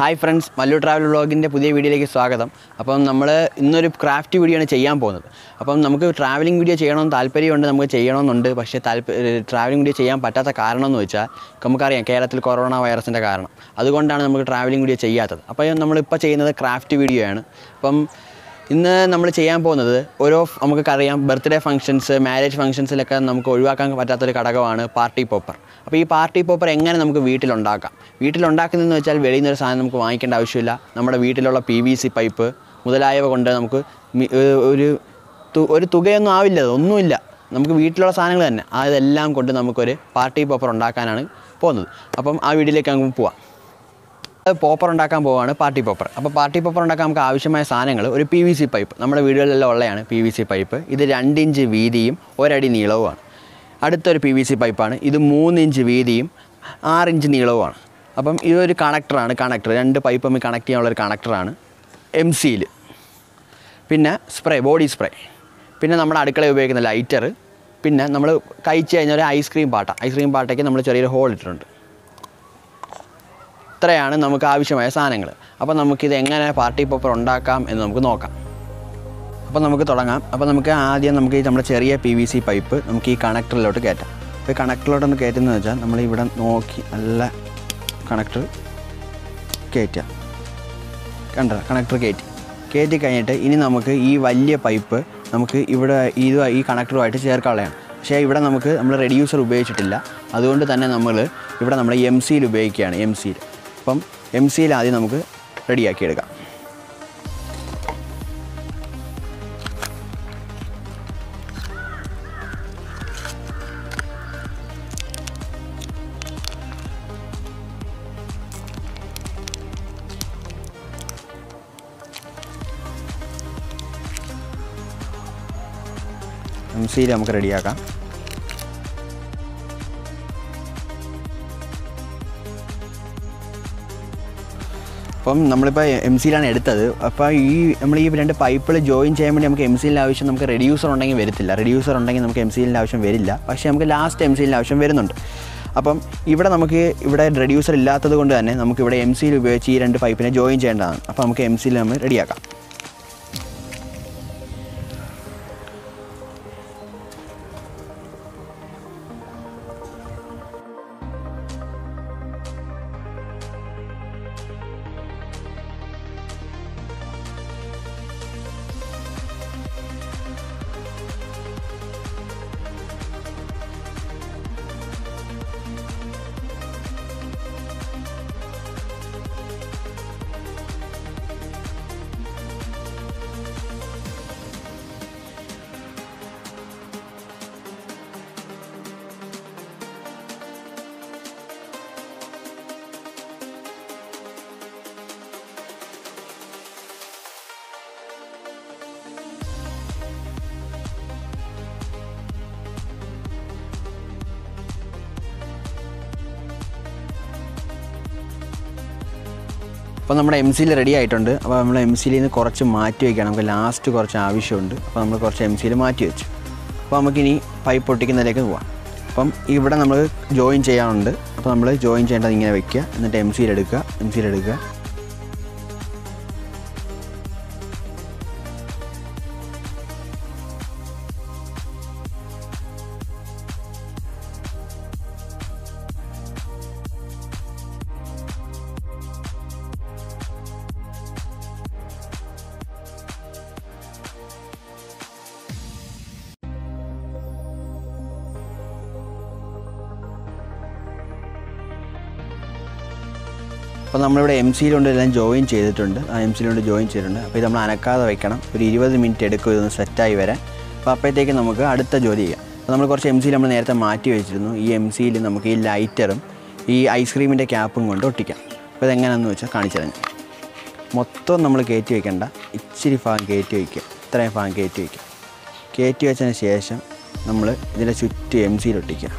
Hi friends Mallu travel വ്ളോഗിൻ്റെ പുതിയ വീഡിയോയിലേക്ക് സ്വാഗതം അപ്പം നമ്മൾ ഇന്നൊരു ക്രാഫ്റ്റ് വീഡിയോ ആണ് ചെയ്യാൻ പോകുന്നത് അപ്പം നമുക്ക് ട്രാവലിംഗ് വീഡിയോ ചെയ്യണമെന്ന് താല്പര്യമുണ്ട് നമുക്ക് ചെയ്യണമെന്നുണ്ട് പക്ഷേ താല്പര്യ ട്രാവലിംഗ് വീഡിയോ ചെയ്യാൻ പറ്റാത്ത കാരണം എന്ന് വെച്ചാൽ നമുക്കറിയാം കേരളത്തിൽ കൊറോണ വൈറസിൻ്റെ കാരണം അതുകൊണ്ടാണ് നമുക്ക് ട്രാവലിംഗ് വീഡിയോ ചെയ്യാത്തത് അപ്പോൾ നമ്മളിപ്പോൾ ചെയ്യുന്നത് ക്രാഫ്റ്റ് വീഡിയോ ആണ് അപ്പം ഇന്ന് നമ്മൾ ചെയ്യാൻ പോകുന്നത് ഓരോ നമുക്കറിയാം ബർത്ത്ഡേ ഫംഗ്ഷൻസ് മാരേജ് ഫംഗ്ഷൻസിലൊക്കെ നമുക്ക് ഒഴിവാക്കാൻ പറ്റാത്തൊരു ഘടകമാണ് പാർട്ടി പോപ്പർ അപ്പോൾ ഈ പാർട്ടി പോപ്പർ എങ്ങനെ നമുക്ക് വീട്ടിലുണ്ടാക്കാം വീട്ടിലുണ്ടാക്കുന്നതെന്ന് വെച്ചാൽ വെളിയിൽ നിന്നൊരു സാധനം നമുക്ക് വാങ്ങിക്കേണ്ട ആവശ്യമില്ല നമ്മുടെ വീട്ടിലുള്ള പി വി സി പൈപ്പ് മുതലായവ കൊണ്ട് നമുക്ക് മി- ഏ- ഒരു തു- ഒരു തുകയൊന്നും ആവില്ല അത് ഒന്നുമില്ല നമുക്ക് വീട്ടിലുള്ള സാധനങ്ങൾ തന്നെ അതെല്ലാം കൊണ്ട് നമുക്കൊരു പാർട്ടി പോപ്പർ ഉണ്ടാക്കാനാണ് പോകുന്നത് അപ്പം ആ വീഡിയോയിലേക്ക് അങ്ങ് പോവാം പോപ്പർ ഉണ്ടാക്കാൻ പോവാണ് പാർട്ടി പോപ്പർ അപ്പോൾ പാർട്ടി പോപ്പർ ഉണ്ടാക്കാൻ നമുക്ക് ആവശ്യമായ സാധനങ്ങൾ ഒരു പി വി സി പൈപ്പ് നമ്മുടെ വീടുകളിലെല്ലാം ഉള്ളതാണ് പി വി സി പൈപ്പ് ഇത് രണ്ട് ഇഞ്ച് വീതിയും ഒരടി നീളവുമാണ് അടുത്തൊരു പി വി സി പൈപ്പാണ് ഇത് മൂന്ന് ഇഞ്ച് വീതിയും ആറ് ഇഞ്ച് നീളവുമാണ് അപ്പം ഇതൊരു കണക്ടറാണ് കണക്ടർ രണ്ട് പൈപ്പ് തമ്മിൽ കണക്ട് ചെയ്യാനുള്ളൊരു കണക്ടറാണ് എം സിയിൽ പിന്നെ സ്പ്രേ ബോഡി സ്പ്രേ പിന്നെ നമ്മുടെ അടുക്കളയിൽ ഉപയോഗിക്കുന്ന ലൈറ്റർ പിന്നെ നമ്മൾ കഴിച്ച് കഴിഞ്ഞാൽ ഒരു ഐസ്ക്രീം പാട്ട ഐസ്ക്രീം പാട്ടയ്ക്ക് നമ്മൾ ചെറിയൊരു ഹോൾ ഇട്ടിട്ടുണ്ട് ഇത്രയാണ് നമുക്ക് ആവശ്യമായ സാധനങ്ങൾ അപ്പോൾ നമുക്കിത് എങ്ങനെ പാർട്ടി പോപ്പർ ഉണ്ടാക്കാം എന്ന് നമുക്ക് നോക്കാം അപ്പോൾ നമുക്ക് തുടങ്ങാം അപ്പോൾ നമുക്ക് ആദ്യം നമുക്ക് ഈ നമ്മുടെ ചെറിയ പി വി സി പൈപ്പ് നമുക്ക് ഈ കണക്ടറിലോട്ട് കയറ്റാം അപ്പോൾ ഈ കണക്ടറിലോട്ടൊന്ന് കയറ്റുന്നത് വെച്ചാൽ നമ്മൾ ഇവിടെ നോക്കി നല്ല കണക്ടർ കയറ്റുക കണ്ട കണക്ടർ കയറ്റി കയറ്റി കഴിഞ്ഞിട്ട് ഇനി നമുക്ക് ഈ വലിയ പൈപ്പ് നമുക്ക് ഇവിടെ ഇത് ഈ കണക്ടറുമായിട്ട് ചേർക്കാനുള്ളതാണ് പക്ഷേ ഇവിടെ നമുക്ക് നമ്മൾ റെഡ്യൂസർ ഉപയോഗിച്ചിട്ടില്ല അതുകൊണ്ട് തന്നെ നമ്മൾ ഇവിടെ നമ്മൾ എം സിയിൽ ഉപയോഗിക്കുകയാണ് എം സിയിൽ അപ്പം എം സിയിൽ ആദ്യം നമുക്ക് റെഡിയാക്കി എടുക്കാം എം സിയിൽ നമുക്ക് റെഡിയാക്കാം അപ്പം നമ്മളിപ്പോൾ എം സിയിലാണ് എടുത്തത് അപ്പോൾ ഈ നമ്മൾ ഈ രണ്ട് പൈപ്പിൽ ജോയിൻ ചെയ്യാൻ വേണ്ടി നമുക്ക് എം സിയിലെ ആവശ്യം നമുക്ക് റെഡ്യൂസർ ഉണ്ടെങ്കിൽ വരത്തില്ല റെഡ്യൂസർ ഉണ്ടെങ്കിൽ നമുക്ക് എം സിയിലെ ആവശ്യം വരില്ല പക്ഷേ നമുക്ക് ലാസ്റ്റ് എം സിയിലെ ആവശ്യം വരുന്നുണ്ട് അപ്പം ഇവിടെ നമുക്ക് ഇവിടെ റെഡ്യൂസർ ഇല്ലാത്തത് കൊണ്ട് തന്നെ നമുക്ക് ഇവിടെ എം സിയിൽ ഉപയോഗിച്ച് ഈ രണ്ട് പൈപ്പിനെ ജോയിൻ ചെയ്യേണ്ടതാണ് അപ്പോൾ നമുക്ക് എം സിയിൽ നമ്മൾ റെഡിയാക്കാം അപ്പോൾ നമ്മുടെ എം സിയിൽ റെഡി ആയിട്ടുണ്ട് അപ്പോൾ നമ്മൾ എം സിയിൽ നിന്ന് കുറച്ച് മാറ്റി വയ്ക്കണം നമുക്ക് ലാസ്റ്റ് കുറച്ച് ആവശ്യമുണ്ട് അപ്പോൾ നമ്മൾ കുറച്ച് എം സിയിൽ മാറ്റി വെച്ചു അപ്പോൾ നമുക്കിനി പൈപ്പ് പൊട്ടിക്കുന്നതിലേക്ക് പോവാം അപ്പം ഇവിടെ നമ്മൾ ജോയിൻ ചെയ്യാനുണ്ട് അപ്പോൾ നമ്മൾ ജോയിൻ ചെയ്യേണ്ടത് ഇങ്ങനെ വെക്കുക എന്നിട്ട് എം സിയിൽ എടുക്കുക എം സിയിൽ എടുക്കുക അപ്പോൾ നമ്മളിവിടെ എം സിയിലുണ്ട് എല്ലാം ജോയിൻ ചെയ്തിട്ടുണ്ട് ആ എം സിയിലുണ്ട് ജോയിൻ ചെയ്തിട്ടുണ്ട് അപ്പോൾ ഇത് നമ്മൾ അനക്കാതെ വെക്കണം ഒരു ഇരുപത് മിനിറ്റ് എടുക്കും ഇതൊന്ന് സെറ്റായി വരാൻ അപ്പോൾ അപ്പോഴത്തേക്ക് നമുക്ക് അടുത്ത ജോലി ചെയ്യാം അപ്പോൾ നമ്മൾ കുറച്ച് എം സിയിൽ നമ്മൾ നേരത്തെ മാറ്റി വെച്ചിരുന്നു ഈ എം സിയിൽ നമുക്ക് ഈ ലൈറ്ററും ഈ ഐസ്ക്രീമിൻ്റെ ക്യാപ്പും കൊണ്ട് ഒട്ടിക്കാം അപ്പോൾ ഇതെങ്ങനെയാണെന്ന് വെച്ചാൽ കാണിച്ചു തരാം ഞാൻ. മൊത്തം നമ്മൾ കയറ്റി വെക്കേണ്ട ഇച്ചിരി ഭാഗം കയറ്റി വയ്ക്കുക ഇത്രയും ഭാഗം കയറ്റി വയ്ക്കുക കയറ്റി വെച്ചതിന് ശേഷം നമ്മൾ ഇതിൻ്റെ ചുറ്റും എം സിയിൽ ഒട്ടിക്കുക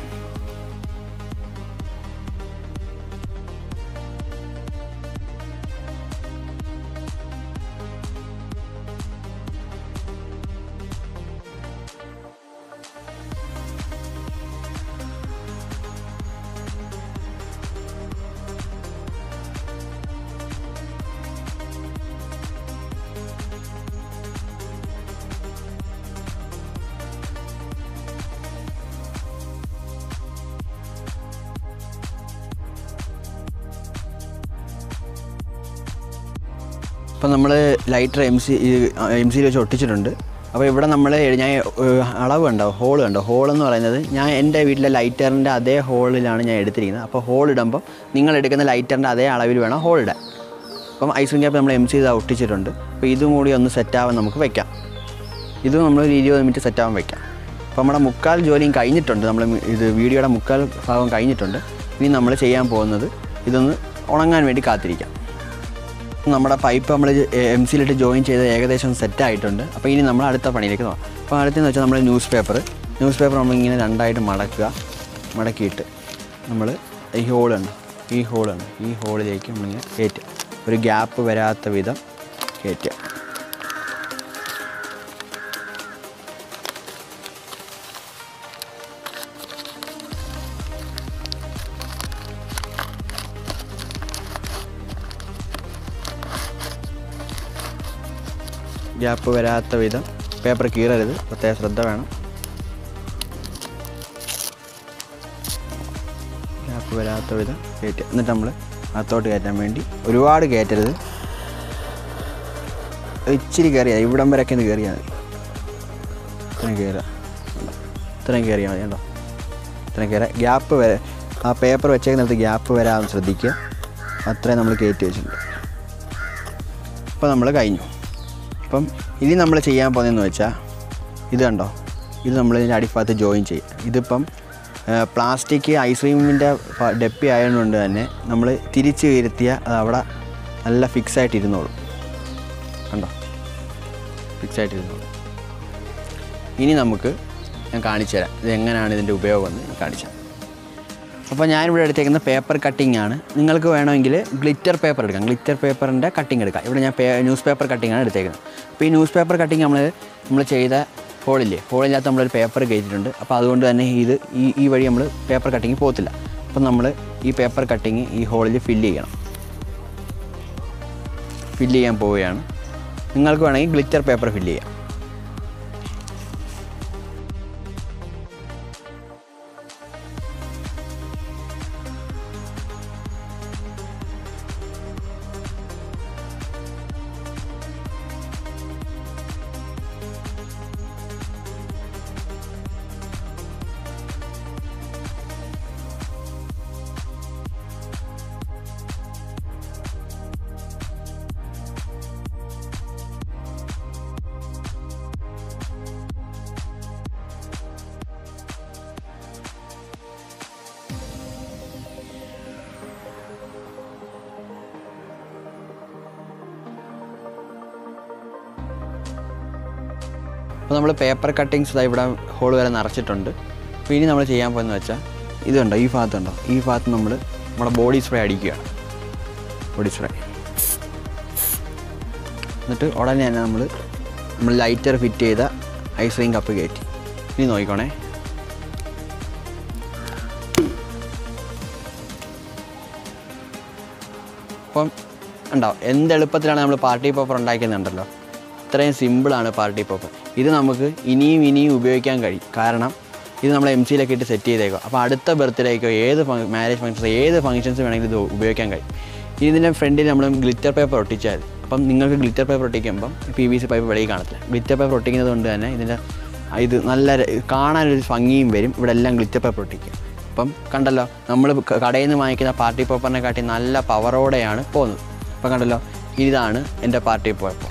അപ്പോൾ നമ്മൾ ലൈറ്റർ എം സി എം സിയിൽ വെച്ച് ഒട്ടിച്ചിട്ടുണ്ട് അപ്പോൾ ഇവിടെ നമ്മൾ ഞാൻ ഏഹ്, അളവ് കണ്ടോ ഹോൾ കണ്ടോ ഹോൾ എന്ന് പറയുന്നത് ഞാൻ എൻ്റെ വീട്ടിലെ ലൈറ്ററിൻ്റെ അതേ ഹോളിലാണ് ഞാൻ എടുത്തിരിക്കുന്നത് അപ്പോൾ ഹോൾ ഇടുമ്പോൾ നിങ്ങൾ എടുക്കുന്ന ലൈറ്ററിൻ്റെ അതേ അളവിൽ വേണം ഹോൾ ഇടാൻ അപ്പം ഐസ് ക്യാപ്പ് നമ്മൾ എം സി ഇതാ ഒട്ടിച്ചിട്ടുണ്ട് അപ്പോൾ ഇതും കൂടി ഒന്ന് സെറ്റാവാൻ നമുക്ക് വെക്കാം ഇത് നമ്മൾ ഒരു ഇരുപത് മിനിറ്റ് സെറ്റാവാൻ വെക്കാം അപ്പോൾ നമ്മുടെ മുക്കാൽ ജോലിയും കഴിഞ്ഞിട്ടുണ്ട് നമ്മൾ ഇത് വീഡിയോയുടെ മുക്കാൽ ഭാഗം കഴിഞ്ഞിട്ടുണ്ട് ഇനി നമ്മൾ ചെയ്യാൻ പോകുന്നത് ഇതൊന്ന് ഉണങ്ങാൻ വേണ്ടി കാത്തിരിക്കാം നമ്മുടെ പൈപ്പ് നമ്മൾ എം സിയിലിട്ട് ജോയിൻ ചെയ്ത് ഏകദേശം സെറ്റ് ആയിട്ടുണ്ട് അപ്പോൾ ഇനി നമ്മൾ അടുത്ത പണിയിലേക്ക് നോക്കാം അപ്പോൾ അടുത്തെന്ന് വെച്ചാൽ നമ്മൾ ന്യൂസ് പേപ്പർ ന്യൂസ് പേപ്പർ നമ്മളിങ്ങനെ രണ്ടായിട്ട് മടക്കുക മടക്കിയിട്ട് നമ്മൾ ഈ ഹോളുണ്ട് ഈ ഹോളുണ്ട് ഈ ഹോളിലേക്ക് നമ്മളിങ്ങനെ കയറ്റുക ഒരു ഗ്യാപ്പ് വരാത്ത വിധം കയറ്റുക ഗ്യാപ്പ് വരാത്ത വിധം പേപ്പർ കീറരുത് പ്രത്യേക ശ്രദ്ധ വേണം ഗ്യാപ്പ് വരാത്ത വിധം കയറ്റുക എന്നിട്ട് നമ്മൾ അകത്തോട്ട് കയറ്റാൻ വേണ്ടി ഒരുപാട് കയറ്റരുത് ഇച്ചിരി കയറിയാൽ ഇവിടം വരെയൊക്കെ ഒന്ന് കയറിയാൽ മതി ഇത്രയും കയറുക ഇത്രയും കയറിയാൽ മതി കേട്ടോ ഇത്രയും കയറുക ഗ്യാപ്പ് വരെ ആ പേപ്പർ വെച്ചേക്കുന്നിടത്ത് ഗ്യാപ്പ് വരാതെ ശ്രദ്ധിക്കുക അത്രയും നമ്മൾ കയറ്റി വെച്ചിട്ടുണ്ട് അപ്പോൾ നമ്മൾ കഴിഞ്ഞു അപ്പം ഇനി നമ്മൾ ചെയ്യാൻ പോകുന്നതെന്ന് വെച്ചാൽ ഇത് കണ്ടോ ഇത് നമ്മൾ ഇതിൻ്റെ അടിഭാഗത്ത് ജോയിൻ ചെയ്യും ഇതിപ്പം പ്ലാസ്റ്റിക് ഐസ്ക്രീമിൻ്റെ ഡപ്പി ആയതുകൊണ്ട് തന്നെ നമ്മൾ തിരിച്ച് ഇരുത്തിയാൽ അത് അവിടെ നല്ല ഫിക്സ് ആയിട്ട് ഇരുന്നോളും കണ്ടോ ഫിക്സ് ആയിട്ട് ഇരുന്നോളും ഇനി നമുക്ക് ഞാൻ കാണിച്ചു തരാം ഇത് എങ്ങനെയാണ് ഇതിൻ്റെ ഉപയോഗം എന്ന് ഞാൻ കാണിച്ചു തരാം അപ്പോൾ ഞാനിവിടെ എടുത്തേക്കുന്ന പേപ്പർ കട്ടിംഗ് ആണ് നിങ്ങൾക്ക് വേണമെങ്കിൽ ഗ്ലിറ്റർ പേപ്പർ എടുക്കാം ഗ്ലിറ്റർ പേപ്പറിൻ്റെ കട്ടിംഗ് എടുക്കാം ഇവിടെ ഞാൻ ന്യൂസ് പേപ്പർ കട്ടിംഗ് ആണ് എടുത്തേക്കുന്നത് അപ്പോൾ ഈ ന്യൂസ് പേപ്പർ കട്ടിംഗ് നമ്മൾ നമ്മൾ ചെയ്ത ഹോളില്ലേ ഹോളിനകത്ത് നമ്മളൊരു പേപ്പർ കയറ്റിയിട്ടുണ്ട് അപ്പോൾ അതുകൊണ്ട് തന്നെ ഇത് ഈ ഈ വഴി നമ്മൾ പേപ്പർ കട്ടിങ് പോകത്തില്ല അപ്പം നമ്മൾ ഈ പേപ്പർ കട്ടിങ് ഈ ഹോളിൽ ഫില്ല് ചെയ്യണം ഫില്ല് ചെയ്യാൻ പോവുകയാണ് നിങ്ങൾക്ക് വേണമെങ്കിൽ ഗ്ലിറ്റർ പേപ്പർ ഫില്ല് ചെയ്യാം അപ്പോൾ നമ്മൾ പേപ്പർ കട്ടിങ്സ് ഇതാ ഇവിടെ ഹോൾ വരെ നിറച്ചിട്ടുണ്ട് അപ്പോൾ ഇനി നമ്മൾ ചെയ്യാൻ പോകുന്നത് വെച്ചാൽ ഇതുണ്ടോ ഈ ഭാഗത്തുണ്ടോ ഈ ഭാഗത്ത് നമ്മൾ നമ്മുടെ ബോഡി സ്പ്രേ അടിക്കുകയാണ് ബോഡി സ്പ്രേ എന്നിട്ട് ഉടനെ തന്നെ നമ്മൾ നമ്മൾ ലൈറ്റർ ഫിറ്റ് ചെയ്ത ഐസ്ക്രീം കപ്പ് കയറ്റി ഇനി നോക്കിക്കോണേ അപ്പം ഉണ്ടാവും എന്ത് എളുപ്പത്തിലാണ് നമ്മൾ പാർട്ടി പോപ്പർ ഉണ്ടാക്കിയെന്നുണ്ടല്ലോ ഇത്രയും സിമ്പിളാണ് പാർട്ടി പോപ്പർ ഇത് നമുക്ക് ഇനിയും ഇനിയും ഉപയോഗിക്കാൻ കഴിയും കാരണം ഇത് നമ്മൾ എം സിയിലൊക്കെ ഇട്ട് സെറ്റ് ചെയ്തേക്കോ അപ്പോൾ അടുത്ത ബർത്ത്ഡേക്കോ ഏത് മാരേജ് ഫംഗ്ഷൻസ് ഏത് ഫംഗ്ഷൻസ് വേണമെങ്കിലും ഇത് ഉപയോഗിക്കാൻ കഴിയും ഇനി ഇതിൻ്റെ ഫ്രണ്ടിൽ നമ്മൾ ഗ്ലിറ്റർ പേപ്പർ ഒട്ടിച്ചാൽ മതി അപ്പം നിങ്ങൾക്ക് ഗ്ലിറ്റർ പേപ്പർ ഒട്ടിക്കുമ്പം പി വി സി പൈപ്പ് വെളിയിൽ കാണത്തില്ല ഗ്ലിറ്റർ പേപ്പർ ഒട്ടിക്കുന്നത് കൊണ്ട് തന്നെ ഇതിൻ്റെ ഇത് നല്ല ര- കാണാനൊരു ഭംഗിയും വരും ഇവിടെ എല്ലാം ഗ്ലിറ്റർ പേപ്പർ ഒട്ടിക്കുക അപ്പം കണ്ടല്ലോ നമ്മൾ കടയിൽ നിന്ന് വാങ്ങിക്കുന്ന പാർട്ടി പേപ്പറിനെ കാട്ടി നല്ല പവറോടെയാണ് പോകുന്നത് അപ്പം കണ്ടല്ലോ ഇതാണ് എൻ്റെ പാർട്ടി പേപ്പർ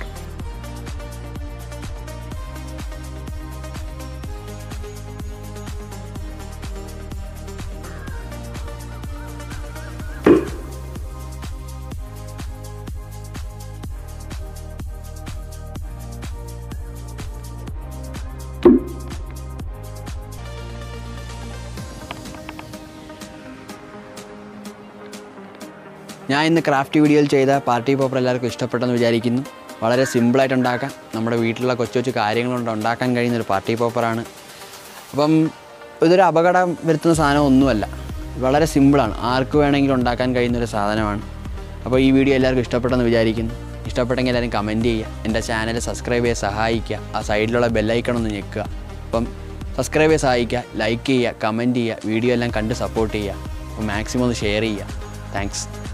ഞാൻ ഇന്ന് ക്രാഫ്റ്റ് വീഡിയോയിൽ ചെയ്ത പാർട്ടി പോപ്പർ എല്ലാവർക്കും ഇഷ്ടപ്പെട്ടെന്ന് വിചാരിക്കുന്നു വളരെ സിമ്പിളായിട്ട് ഉണ്ടാക്കാം നമ്മുടെ വീട്ടിലുള്ള കൊച്ചു കൊച്ചു കാര്യങ്ങൾ കൊണ്ട് ഉണ്ടാക്കാൻ കഴിയുന്ന ഒരു പാർട്ടി പോപ്പറാണ് അപ്പം ഇതൊരു അപകടം വരുത്തുന്ന സാധനം ഒന്നുമല്ല വളരെ സിമ്പിളാണ് ആർക്ക് വേണമെങ്കിലും ഉണ്ടാക്കാൻ കഴിയുന്ന ഒരു സാധനമാണ് അപ്പോൾ ഈ വീഡിയോ എല്ലാവർക്കും ഇഷ്ടപ്പെട്ടെന്ന് വിചാരിക്കുന്നു ഇഷ്ടപ്പെട്ടെങ്കിൽ എല്ലാവരും കമൻറ്റ് ചെയ്യുക എൻ്റെ ചാനൽ സബ്സ്ക്രൈബ് ചെയ്യാൻ സഹായിക്കുക ആ സൈഡിലുള്ള ബെല്ലൈക്കൺ ഒന്ന് ഞെക്കുക അപ്പം സബ്സ്ക്രൈബ് ചെയ്യാൻ സഹായിക്കുക ലൈക്ക് ചെയ്യുക കമൻറ്റ് ചെയ്യുക വീഡിയോ എല്ലാം കണ്ട് സപ്പോർട്ട് ചെയ്യുക അപ്പോൾ മാക്സിമം ഒന്ന് ഷെയർ ചെയ്യുക താങ്ക്സ്